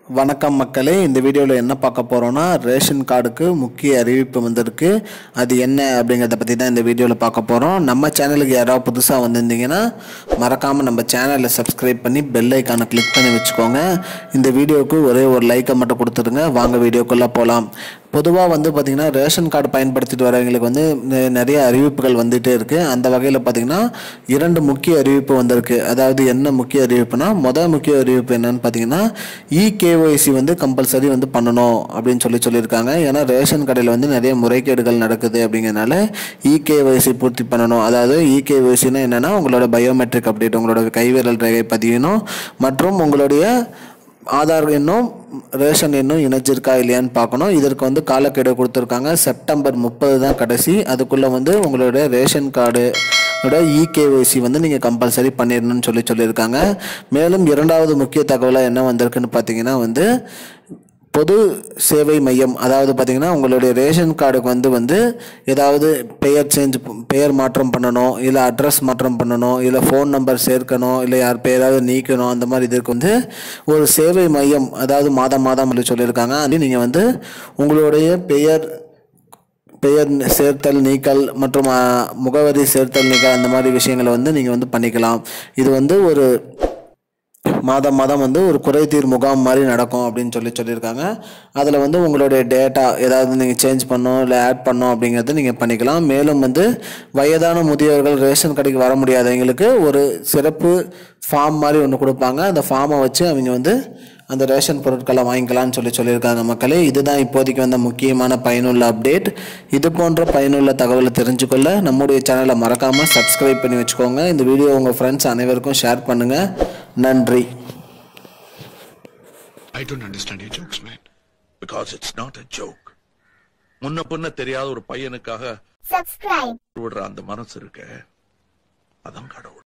வணக்கம் மக்களே இந்த வீடியோவில் என்ன பார்க்க போகிறோன்னா ரேஷன் கார்டுக்கு முக்கிய அறிவிப்பு வந்திருக்கு அது என்ன அப்படிங்கிறத பற்றி தான் இந்த வீடியோவில் பார்க்க போகிறோம் நம்ம சேனலுக்கு யாராவது புதுசாக வந்திருந்தீங்கன்னா மறக்காமல் நம்ம சேனலை சப்ஸ்கிரைப் பண்ணி பெல் ஐக்கானை கிளிக் பண்ணி வச்சுக்கோங்க இந்த வீடியோவுக்கு ஒரே ஒரு லைக்கை மட்டும் கொடுத்துருங்க வாங்க வீடியோக்குள்ளே போகலாம் பொதுவாக வந்து பார்த்திங்கன்னா ரேஷன் கார்டு பயன்படுத்திட்டு வரவங்களுக்கு வந்து நெ- நிறைய அறிவிப்புகள் வந்துகிட்டே இருக்குது அந்த வகையில் பார்த்திங்கன்னா இரண்டு முக்கிய அறிவிப்பு வந்திருக்கு அதாவது என்ன முக்கிய அறிவிப்புனா மொதல் முக்கிய அறிவிப்பு என்னன்னு பார்த்தீங்கன்னா இகேஒய்சி வந்து கம்பல்சரி வந்து பண்ணணும் அப்படின்னு சொல்லி சொல்லியிருக்காங்க ஏன்னா ரேஷன் கடையில் வந்து நிறைய முறைகேடுகள் நடக்குது அப்படிங்கிறனால இகேஒய்சி பூர்த்தி பண்ணணும் அதாவது இகேஒய்சினா என்னென்னா உங்களோட பயோமெட்ரிக் அப்டேட் உங்களோட கைவிரல் ரேகை பதியணும் மற்றும் உங்களுடைய ஆதார் எண்ணும் ரேஷன் எண்ணும் இணைஞ்சிருக்கா இல்லையான்னு பார்க்கணும் இதற்கு வந்து காலக்கெடு கொடுத்துருக்காங்க செப்டம்பர் முப்பது தான் கடைசி அதுக்குள்ளே வந்து உங்களுடைய ரேஷன் கார்டு இகேஒய்சி வந்து நீங்கள் கம்பல்சரி பண்ணிடணும்னு சொல்லி சொல்லியிருக்காங்க மேலும் இரண்டாவது முக்கிய தகவலாக என்ன வந்திருக்குன்னு பார்த்தீங்கன்னா வந்து பொது சேவை மையம் அதாவது பார்த்தீங்கன்னா உங்களுடைய ரேஷன் கார்டுக்கு வந்து வந்து ஏதாவது பெயர் சேஞ்ச் பெயர் மாற்றம் பண்ணணும் இல்லை அட்ரஸ் மாற்றம் பண்ணணும் இல்லை ஃபோன் நம்பர் சேர்க்கணும் இல்லை யார் பேராவது நீக்கணும் அந்த மாதிரி இதுக்கு வந்து ஒரு சேவை மையம் அதாவது மாதம் மாதம் சொல்லி சொல்லியிருக்காங்க அது நீங்கள் வந்து உங்களுடைய பெயர் பெயர் சேர்த்தல் நீக்கல் மற்றும் ஆ, முகவரி சேர்த்தல் நீக்கல் அந்த மாதிரி விஷயங்களை வந்து நீங்கள் வந்து பண்ணிக்கலாம் இது வந்து ஒரு மாதம் மாதம் வந்து ஒரு குறைதீர் முகாம் மாதிரி நடக்கும் அப்படின்னு சொல்லி சொல்லியிருக்காங்க அதில் வந்து உங்களுடைய டேட்டா ஏதாவது நீங்கள் சேஞ்ச் பண்ணணும் இல்லை ஆட் பண்ணணும் அப்படிங்கிறத நீங்கள் பண்ணிக்கலாம் மேலும் வந்து வயதான முதியவர்கள் ரேஷன் கடைக்கு வர முடியாதவங்களுக்கு ஒரு சிறப்பு ஃபார்ம் மாதிரி ஒன்று கொடுப்பாங்க அந்த ஃபார்மை வச்சு அவங்க வந்து அந்த ரேஷன் பொருட்களை வாங்கிக்கலாம்னு சொல்லி சொல்லியிருக்காங்க மக்களே இதுதான் இப்போதைக்கு வந்த முக்கியமான பயனுள்ள அப்டேட் இது போன்ற பயனுள்ள தகவலை தெரிஞ்சுக்கொள்ள நம்முடைய சேனலை மறக்காமல் சப்ஸ்கிரைப் பண்ணி வச்சுக்கோங்க இந்த வீடியோ உங்கள் ஃப்ரெண்ட்ஸ் அனைவருக்கும் ஷேர் பண்ணுங்கள் நன்றி I don't understand your jokes, man. because it's not a joke முன்ன பின்ன தெரியாத ஒரு பையனுக்காக subscribe விடுற அந்த மனசு இருக்க அதான் கடவுள்